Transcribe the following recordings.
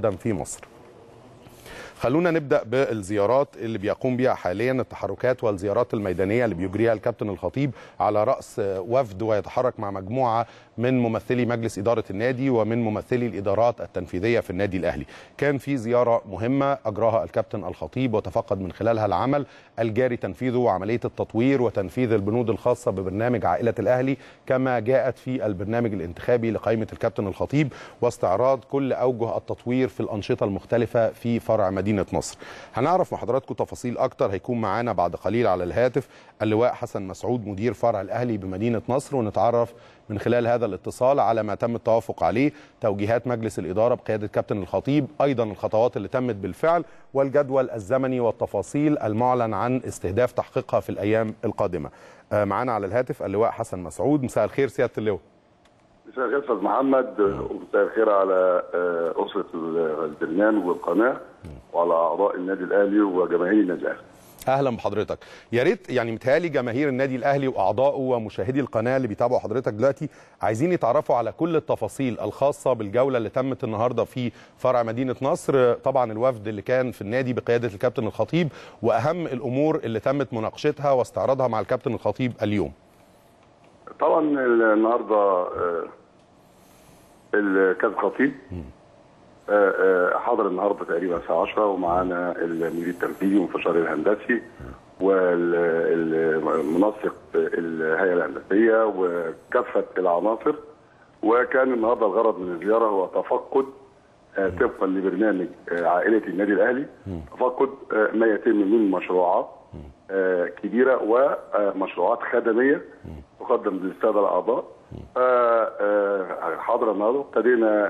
جدا في مصر خلونا نبدا بالزيارات اللي بيقوم بها حاليا التحركات والزيارات الميدانيه اللي بيجريها الكابتن الخطيب على راس وفد ويتحرك مع مجموعه من ممثلي مجلس اداره النادي ومن ممثلي الادارات التنفيذيه في النادي الاهلي. كان في زياره مهمه اجراها الكابتن الخطيب وتفقد من خلالها العمل الجاري تنفيذه وعمليه التطوير وتنفيذ البنود الخاصه ببرنامج عائله الاهلي كما جاءت في البرنامج الانتخابي لقائمه الكابتن الخطيب واستعراض كل اوجه التطوير في الانشطه المختلفه في فرع مدينه نصر. هنعرف مع حضراتكم تفاصيل اكتر هيكون معانا بعد قليل على الهاتف اللواء حسن مسعود مدير فرع الاهلي بمدينه نصر ونتعرف من خلال هذا الاتصال على ما تم التوافق عليه توجيهات مجلس الإدارة بقيادة كابتن الخطيب أيضا الخطوات اللي تمت بالفعل والجدول الزمني والتفاصيل المعلن عن استهداف تحقيقها في الأيام القادمة معنا على الهاتف اللواء حسن مسعود مساء الخير سيادة اللواء مساء الخير استاذ محمد ومساء الخير على اسره البرنامج والقناه وعلى اعضاء النادي الاهلي وجماهير النادي الاهلي اهلا بحضرتك يا ريت يعني متهيألي جماهير النادي الاهلي واعضائه ومشاهدي القناه اللي بيتابعوا حضرتك دلوقتي عايزين يتعرفوا على كل التفاصيل الخاصه بالجوله اللي تمت النهارده في فرع مدينه نصر طبعا الوفد اللي كان في النادي بقياده الكابتن الخطيب واهم الامور اللي تمت مناقشتها واستعراضها مع الكابتن الخطيب اليوم طبعا النهارده الكابتن الخطيب حضر النهارده تقريبا الساعه 10 ومعانا المدير التنفيذي والمستشار الهندسي والمنسق الهيئه الهندسيه وكافه العناصر وكان النهارده الغرض من الزياره هو تفقد طبقا لبرنامج عائله النادي الاهلي تفقد ما يتم من مشروعات كبيره ومشروعات خدميه تقدم للساده الاعضاء حاضر النهارده ابتدينا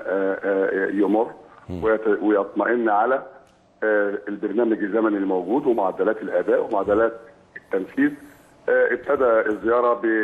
يمر ويطمئن على البرنامج الزمني الموجود ومعدلات الاداء ومعدلات التنفيذ ابتدى الزياره ب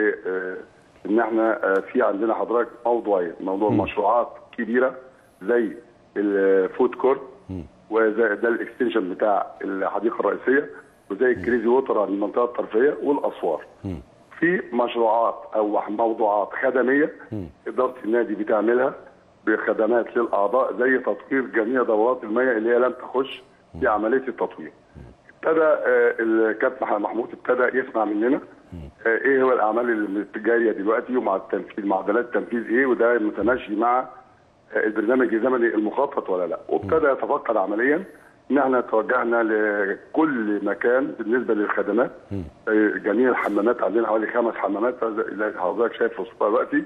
ان احنا في عندنا حضرتك موضوعين موضوع مشروعات كبيره زي الفود كورت وزي ده الاكستنشن بتاع الحديقه الرئيسيه وزي الكريزي ووتر عن المنطقه الترفيهيه والاسوار في مشروعات او موضوعات خدميه اداره النادي بتعملها بخدمات للاعضاء زي تطوير جميع دورات المياه اللي هي لم تخش في عمليه التطوير. ابتدى الكابتن محمود ابتدى يسمع مننا ايه هو الاعمال اللي جايه دلوقتي ومع التنفيذ معدلات التنفيذ ايه وده متماشي مع البرنامج الزمني المخطط ولا لا وابتدى يتفقد عمليا ان احنا توجهنا لكل مكان بالنسبه للخدمات جميع الحمامات عندنا حوالي خمس حمامات اللي حضرتك شايف في الصوره دلوقتي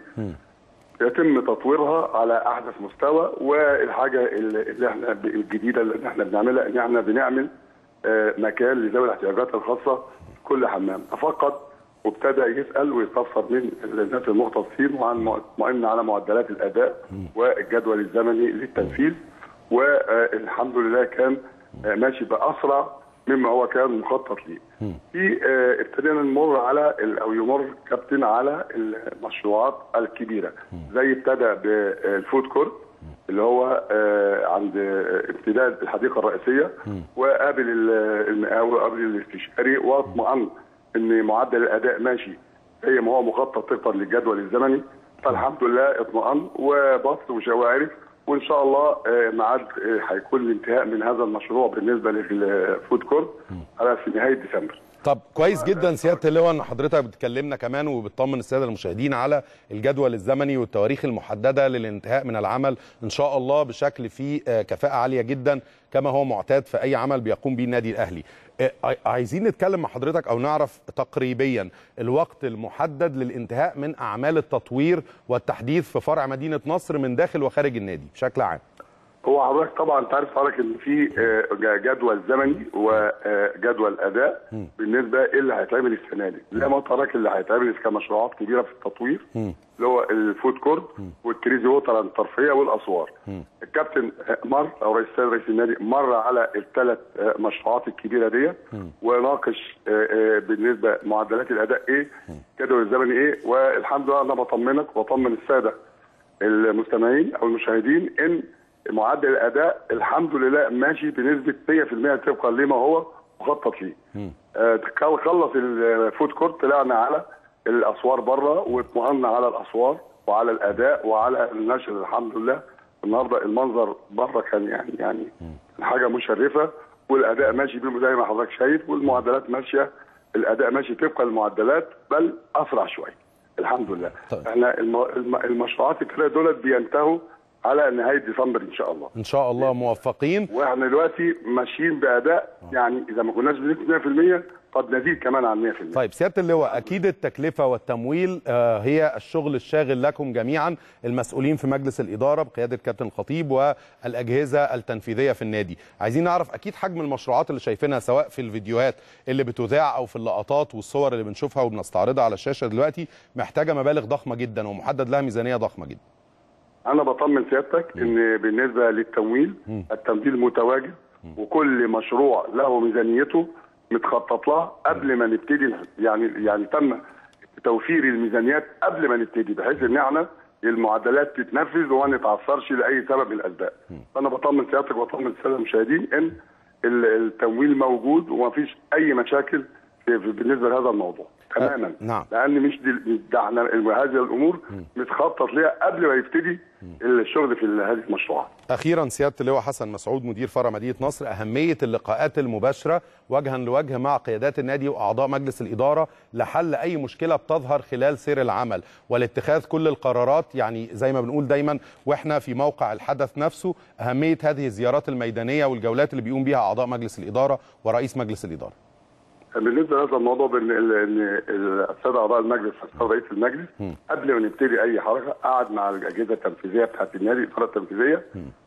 يتم تطويرها على احدث مستوى والحاجه اللي احنا الجديده اللي احنا بنعملها ان احنا بنعمل مكان لذوي الاحتياجات الخاصه كل حمام تفقد وابتدى يسال ويستفسر من الناس المختصين وعن مطمئن على معدلات الاداء والجدول الزمني للتنفيذ والحمد لله كان ماشي باسرع مما هو كان مخطط ليه. في ابتدينا نمر على او يمر كابتن على المشروعات الكبيره زي ابتدى بالفود كورت اللي هو عند ابتداء الحديقه الرئيسيه وقابل المقاول وقابل الاستشاري واطمأن ان معدل الاداء ماشي زي ما هو مخطط طبقا للجدول الزمني فالحمد لله اطمأن وبص وعرف وان شاء الله ميعاد هيكون الانتهاء من هذا المشروع بالنسبه للفود كورت على في نهايه ديسمبر. طب كويس جدا سياده اللواء ان حضرتك بتكلمنا كمان وبتطمن الساده المشاهدين على الجدول الزمني والتواريخ المحدده للانتهاء من العمل ان شاء الله بشكل فيه كفاءه عاليه جدا كما هو معتاد في اي عمل بيقوم به النادي الاهلي. عايزين نتكلم مع حضرتك او نعرف تقريبيا الوقت المحدد للانتهاء من اعمال التطوير والتحديث في فرع مدينه نصر من داخل وخارج النادي بشكل عام. هو حضرتك طبعا انت عارف حضرتك ان في جدول زمني وجدول اداء بالنسبه اللي هيتعمل السنه دي زي ما قلت لحضرتك اللي هيتعمل كمشروعات كبيره في التطوير اللي هو الفود كورت والكريزي ووتر عن الترفيه والاسوار الكابتن مر او رئيس السيد رئيس النادي مر على الثلاث مشروعات الكبيره دي وناقش بالنسبه معدلات الاداء ايه الجدول الزمني ايه والحمد لله انا بطمنك وبطمن الساده المستمعين او المشاهدين ان معدل الاداء الحمد لله ماشي بنسبه 100% طبقا لما هو مخطط ليه. آه خلص الفود كورت طلعنا على الاسوار بره واطمئنا على الاسوار وعلى الاداء وعلى النشر الحمد لله النهارده المنظر بره كان يعني يعني حاجه مشرفه والاداء ماشي بيه زي ما حضرتك شايف والمعدلات ماشيه الاداء ماشي طبقا للمعدلات بل اسرع شويه الحمد لله طيب. احنا الم- الم- المشروعات الثلاثه دولت بينتهوا على نهايه ديسمبر ان شاء الله ان شاء الله موفقين واحنا دلوقتي ماشيين باداء يعني اذا ما كناش بنسبه 100% قد نزيد كمان عن 100% طيب سياده اللواء اكيد التكلفه والتمويل آه، هي الشغل الشاغل لكم جميعا المسؤولين في مجلس الاداره بقياده كابتن الخطيب والاجهزه التنفيذيه في النادي عايزين نعرف اكيد حجم المشروعات اللي شايفينها سواء في الفيديوهات اللي بتذاع او في اللقطات والصور اللي بنشوفها وبنستعرضها على الشاشه دلوقتي محتاجه مبالغ ضخمه جدا ومحدد لها ميزانيه ضخمه جدا انا بطمن سيادتك ان بالنسبه للتمويل التمويل متواجد وكل مشروع له ميزانيته متخطط لها قبل ما نبتدي يعني يعني تم توفير الميزانيات قبل ما نبتدي بحيث ان احنا المعدلات تتنفذ وما نتعثرش لاي سبب من الاسباب. فانا بطمن سيادتك وبطمن الساده المشاهدين ان ال- التمويل موجود ومفيش اي مشاكل في في- بالنسبه لهذا الموضوع تماما نعم. لان مش دي ده احنا هذه الامور متخطط ليها قبل ما يبتدي الشغل في هذه المشروعات. اخيرا سياده اللواء حسن مسعود مدير فرع مدينه نصر اهميه اللقاءات المباشره وجها لوجه مع قيادات النادي واعضاء مجلس الاداره لحل اي مشكله بتظهر خلال سير العمل ولاتخاذ كل القرارات يعني زي ما بنقول دايما واحنا في موقع الحدث نفسه اهميه هذه الزيارات الميدانيه والجولات اللي بيقوم بيها اعضاء مجلس الاداره ورئيس مجلس الاداره بالنسبه لهذا الموضوع بان ال- ان الساده اعضاء المجلس خاصه رئيس المجلس قبل ما نبتدي اي حركه قعد مع الاجهزه التنفيذيه بتاعت النادي الاداره التنفيذيه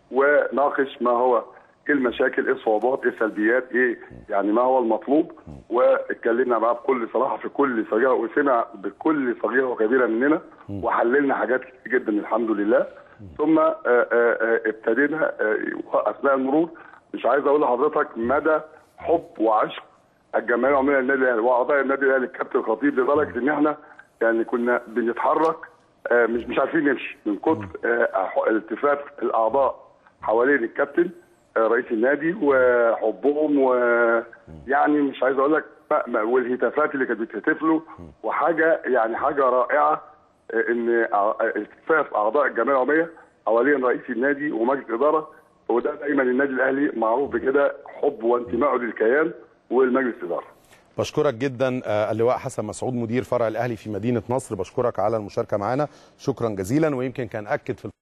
وناقش ما هو ايه المشاكل ايه الصعوبات ايه السلبيات ايه يعني ما هو المطلوب واتكلمنا معاه بكل صراحه في كل صغيره وسمع بكل صغيره وكبيره مننا وحللنا حاجات كتير جدا الحمد لله ثم آه، آه، آه، ابتدينا آه، اثناء المرور مش عايز اقول لحضرتك مدى حب وعشق الجمعيه العموميه للنادي الاهلي واعضاء النادي الاهلي الكابتن الخطيب لدرجه ان احنا يعني كنا بنتحرك آه، مش مش عارفين نمشي من كتر آه، التفاف الاعضاء حوالين الكابتن آه، رئيس النادي وحبهم ويعني مش عايز اقول لك ما- ما- والهتافات اللي كانت بتهتف له وحاجه يعني حاجه رائعه آه، ان أع- التفاف اعضاء الجمعيه العموميه حوالين رئيس النادي ومجلس الاداره وده دايما النادي الاهلي معروف بكده حب وانتمائه للكيان والمجلس الاداره بشكرك جدا آه، اللواء حسن مسعود مدير فرع الاهلي في مدينه نصر بشكرك على المشاركه معنا شكرا جزيلا ويمكن كان اكد في